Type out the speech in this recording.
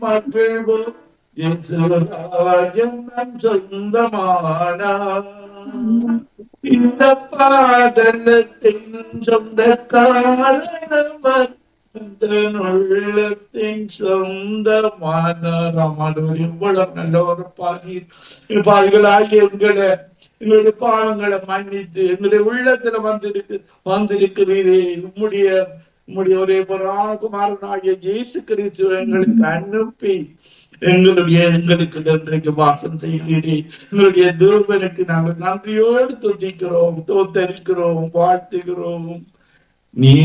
மக்கள் ராஜ்யம் நம் சொந்தமானார் இந்த பாதலத்தின் சொந்தக்காரனவர் தன் உள்ளத்தின் சொந்தமானார் ஆமாண்டவர் எவ்வளவு நல்ல ஒரு பாதி பாதிகளாகி எங்களை எங்களுடைய பாவங்களை மன்னித்து எங்களுடைய உள்ளத்துல வந்திருக்கு வந்திருக்கிறீரே உம்முடைய உம்முடைய ஒரே புராணகுமாரனாகிய இயேசு கிறிஸ்து எங்களுக்கு அனுப்பி எங்களுடைய எங்களுக்கு இன்றைக்கு வாசம் செய்கிறீரே எங்களுடைய தேவனுக்கு நாங்கள் நன்றியோடு துதிக்கிறோம் தோத்தரிக்கிறோம் வாழ்த்துகிறோம் நீ